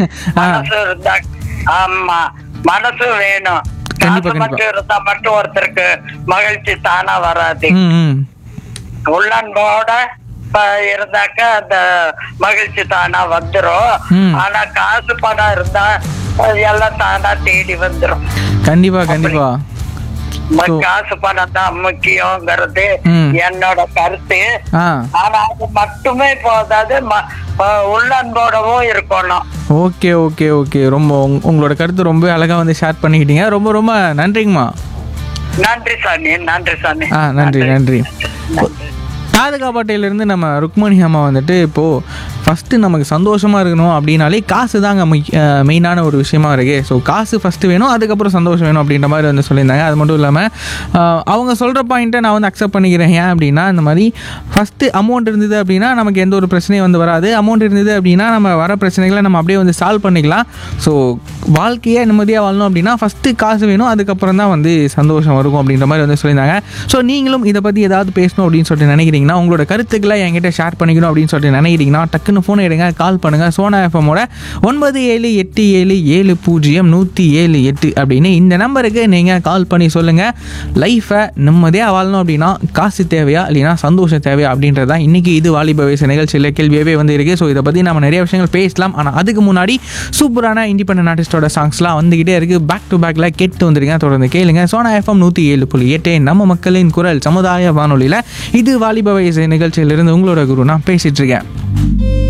ஆ மனசு இருந்தா ஆமா மனசு வேணும் கண்டிப்பா, காசு கண்டிப்பா. மட்டும் இருந்தா மட்டும் ஒருத்தருக்கு மகிழ்ச்சி தானா வராது ம் ம் உள்ளன்போட ப- இருந்தாக்க அந்த மகிழ்ச்சி தானா வந்துரும் ம். ஆனா காசு பணம் இருந்தா அது எல்லாம் தானா தேடி வந்துரும் கண்டிப்பா கண்டிப்பா ம- So- காசு பணம் தான் முக்கியங்கிறது ம். என்னோட கருத்து ஆ ஆனா அது மட்டுமே போதாது ம- அஹ் உள்ளன்போடவும் இருக்கணும் ஓகே ஓகே ஓகே ரொம்ப உங்க- உங்களோட கருத்து ரொம்ப அழகா வந்து ஷேர் பண்ணிக்கிட்டீங்க ரொம்ப ரொம்ப நன்றிங்கம்மா நன்றி சாமி நன்றி சாமி ஆ நன்றி நன்றி ராதிகா பாட்டையிலேருந்து நம்ம ருக்மணி அம்மா வந்துட்டு இப்போது ஃபஸ்ட்டு நமக்கு சந்தோஷமாக இருக்கணும் அப்படின்னாலே காசு தாங்க மெயினான ஒரு விஷயமா இருக்கு ஸோ காசு ஃபஸ்ட்டு வேணும் அதுக்கப்புறம் சந்தோஷம் வேணும் அப்படின்ற மாதிரி வந்து சொல்லியிருந்தாங்க அது மட்டும் இல்லாமல் அவங்க சொல்கிற பாயிண்ட்டை நான் வந்து அக்செப்ட் பண்ணிக்கிறேன் ஏன் அப்படின்னா இந்த மாதிரி ஃபஸ்ட்டு அமௌண்ட் இருந்தது அப்படின்னா நமக்கு எந்த ஒரு பிரச்சனையும் வந்து வராது அமௌண்ட் இருந்தது அப்படின்னா நம்ம வர பிரச்சனைகளை நம்ம அப்படியே வந்து சால்வ் பண்ணிக்கலாம் ஸோ வாழ்க்கையை நிம்மதியாக வாழணும் அப்படின்னா ஃபஸ்ட்டு காசு வேணும் அதுக்கப்புறம் தான் வந்து சந்தோஷம் இருக்கும் அப்படின்ற மாதிரி வந்து சொல்லியிருந்தாங்க ஸோ நீங்களும் இதை பற்றி ஏதாவது பேசணும் அப்படின்னு சொல்லிட்டு நினைக்கிறீங்கன்னா உங்களோட கருத்துக்களை என்கிட்ட ஷேர் பண்ணிக்கணும் அப்படின்னு சொல்லிட்டு நினைக்கிறீங்கன்னா டக்குன்னு ஃபோன் எடுங்க கால் பண்ணுங்கள் சோனா எஃப்எம்மோட ஒன்பது ஏழு எட்டு ஏழு ஏழு பூஜ்ஜியம் நூற்றி ஏழு எட்டு அப்படின்னு இந்த நம்பருக்கு நீங்கள் கால் பண்ணி சொல்லுங்கள் லைஃப்பை நிம்மதியாக வாழணும் அப்படின்னா காசு தேவையா இல்லைன்னா சந்தோஷம் தேவையா அப்படின்றது தான் இன்றைக்கி இது வாலிப வயசு நிகழ்ச்சியில் கேள்வியாகவே வந்து இருக்குது ஸோ இதை பற்றி நம்ம நிறைய விஷயங்கள் பேசலாம் ஆனால் அதுக்கு முன்னாடி சூப்பரான இண்டிபெண்டன்ட் ஆர்டிஸ்டோட சாங்ஸ்லாம் வந்துக்கிட்டே இருக்குது பேக் டு பேக்கில் கேட்டு வந்துருங்க தொடர்ந்து கேளுங்க சோனா எஃப்எம் நூற்றி ஏழு புள்ளி எட்டு நம்ம மக்களின் குரல் சமுதாய வானொலியில் இது வாலிப வயசு நிகழ்ச்சியிலிருந்து உங்களோட குரு நான் பேசிகிட்டு இருக்கேன்